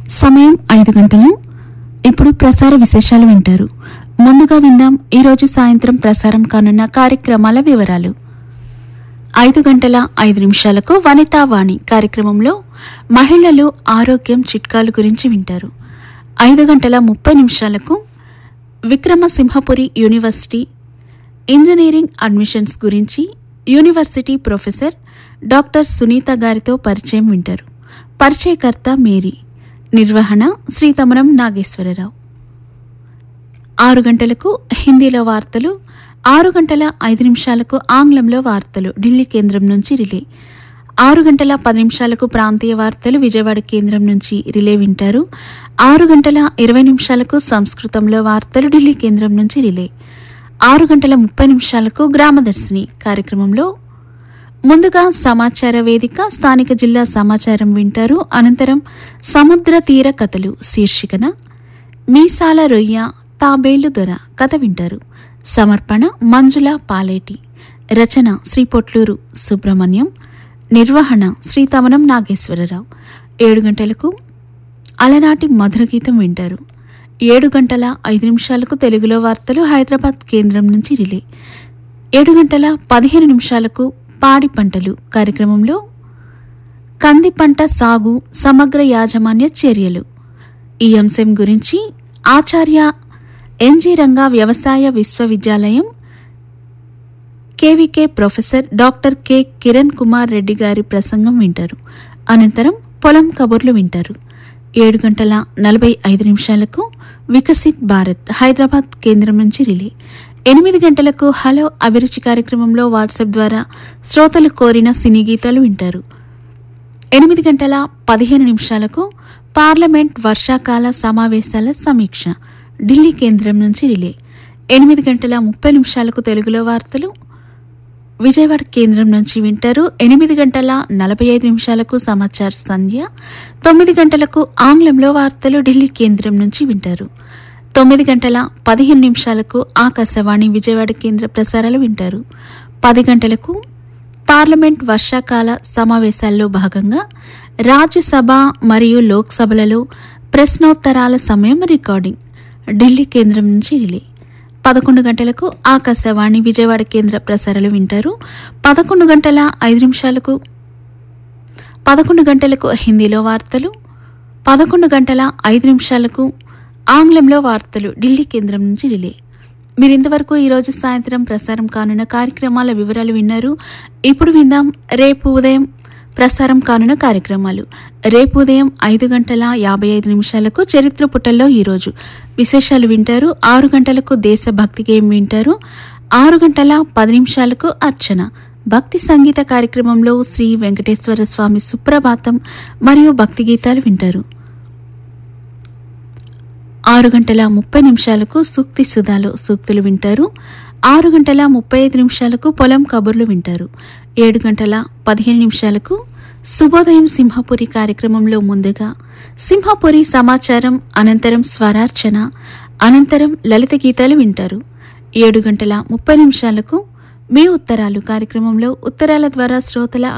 సమయం ఐదు గంటలు ఇప్పుడు ప్రసార విశేషాలు వింటారు ముందుగా విందాం ఈరోజు సాయంత్రం ప్రసారం కానున్న కార్యక్రమాల వివరాలు ఐదు గంటల ఐదు నిమిషాలకు వనితా వాణి కార్యక్రమంలో మహిళలు ఆరోగ్యం చిట్కాలు గురించి వింటారు ఐదు గంటల ముప్పై నిమిషాలకు విక్రమసింహపురి యూనివర్సిటీ ఇంజనీరింగ్ అడ్మిషన్స్ గురించి యూనివర్సిటీ ప్రొఫెసర్ డాక్టర్ సునీత గారితో పరిచయం వింటారు పరిచయకర్త మేరీ నిర్వహణ శ్రీతమరం నాగేశ్వరరావు ఆరు గంటలకు హిందీలో వార్తలు ఆరు గంటల ఐదు నిమిషాలకు ఆంగ్లంలో వార్తలు ఢిల్లీ కేంద్రం నుంచి రిలే ఆరు గంటల పది నిమిషాలకు ప్రాంతీయ వార్తలు విజయవాడ కేంద్రం నుంచి రిలే వింటారు ఆరు గంటల ఇరవై నిమిషాలకు సంస్కృతంలో వార్తలు ఢిల్లీ కేంద్రం నుంచి రిలే ఆరు గంటల ముప్పై నిమిషాలకు గ్రామదర్శిని కార్యక్రమంలో ముందుగా సమాచార వేదిక స్థానిక జిల్లా సమాచారం వింటారు అనంతరం సముద్ర తీర కథలు శీర్షికన మీసాల రొయ్య తాబేలు దొర కథ వింటారు సమర్పణ మంజుల పాలేటి రచన శ్రీ పొట్లూరు సుబ్రహ్మణ్యం నిర్వహణ శ్రీ తమనం నాగేశ్వరరావు ఏడు గంటలకు అలనాటి మధుర గీతం వింటారు ఏడు గంటల ఐదు నిమిషాలకు తెలుగులో వార్తలు హైదరాబాద్ కేంద్రం నుంచి రిలే ఏడు గంటల పదిహేను నిమిషాలకు పాడి పంటలు కార్యక్రమంలో కంది పంట సాగు సమగ్ర యాజమాన్య చర్యలు ఈ అంశం గురించి ఆచార్య ఎన్జి రంగా వ్యవసాయ విశ్వవిద్యాలయం KVK professor doctor K Kiran Kumar Reddy గారి ప్రసంగం వింటారు అనంతరం పొలం కబుర్లు వింటారు ఏడు గంటల నలభై ఐదు నిమిషాలకు వికసిత్ భారత్ హైదరాబాద్ కేంద్రం నుంచి రిలే ఎనిమిది గంటలకు హలో అభిరుచి కార్యక్రమంలో వాట్సాప్ ద్వారా శ్రోతలు కోరిన సినీ గీతాలు వింటారు ఎనిమిది గంటల పదిహేను నిమిషాలకు పార్లమెంట్ వర్షాకాల సమావేశాల సమీక్ష ఢిల్లీ కేంద్రం నుంచి రిలే ఎనిమిది గంటల ముప్పై నిమిషాలకు తెలుగులో వార్తలు విజయవాడ కేంద్రం నుంచి వింటారు ఎనిమిది గంటల నలభై ఐదు నిమిషాలకు సమాచార సంధ్య తొమ్మిది గంటలకు ఆంగ్లంలో వార్తలు ఢిల్లీ కేంద్రం నుంచి వింటారు తొమ్మిది గంటల పదిహేను నిమిషాలకు ఆకాశవాణి విజయవాడ కేంద్ర ప్రసారాలు వింటారు పది గంటలకు పార్లమెంట్ వర్షాకాల సమావేశాల్లో భాగంగా రాజ్యసభ మరియు లోక్సభలలో ప్రశ్నోత్తరాల సమయం రికార్డింగ్ ఢిల్లీ కేంద్రం నుంచి రిలే పదకొండు గంటలకు ఆకాశవాణి విజయవాడ కేంద్ర ప్రసారాలు వింటారు పదకొండు గంటల ఐదు నిమిషాలకు పదకొండు గంటలకు హిందీలో వార్తలు పదకొండు గంటల ఐదు నిమిషాలకు ఆంగ్లంలో వార్తలు ఢిల్లీ కేంద్రం నుంచి రిలే మీరు ఇంతవరకు ఈరోజు సాయంత్రం ప్రసారం కానున్న కార్యక్రమాల వివరాలు విన్నారు ఇప్పుడు విందాం రేపు ఉదయం ప్రసారం కానున్న కార్యక్రమాలు రేపు ఉదయం ఐదు గంటల యాభై ఐదు నిమిషాలకు చరిత్ర పుటల్లో ఈరోజు విశేషాలు వింటారు ఆరు గంటలకు దేశభక్తి గేమ్ వింటారు ఆరు గంటల పది నిమిషాలకు అర్చన భక్తి సంగీత కార్యక్రమంలో శ్రీ వెంకటేశ్వర స్వామి సుప్రభాతం మరియు భక్తి గీతాలు వింటారు ఆరు గంటల ముప్పై నిమిషాలకు సూక్తి సుధాలో సూక్తులు వింటారు ఆరు గంటల ముప్పై ఐదు నిమిషాలకు పొలం కబుర్లు వింటారు ఏడు గంటల పదిహేను నిమిషాలకు శుభోదయం సింహపురి కార్యక్రమంలో ముందుగా సింహపురి సమాచారం అనంతరం స్వరార్చన అనంతరం లలిత గీతాలు వింటారు ఏడు గంటల ముప్పై నిమిషాలకు మీ ఉత్తరాలు కార్యక్రమంలో ఉత్తరాల ద్వారా శ్రోతల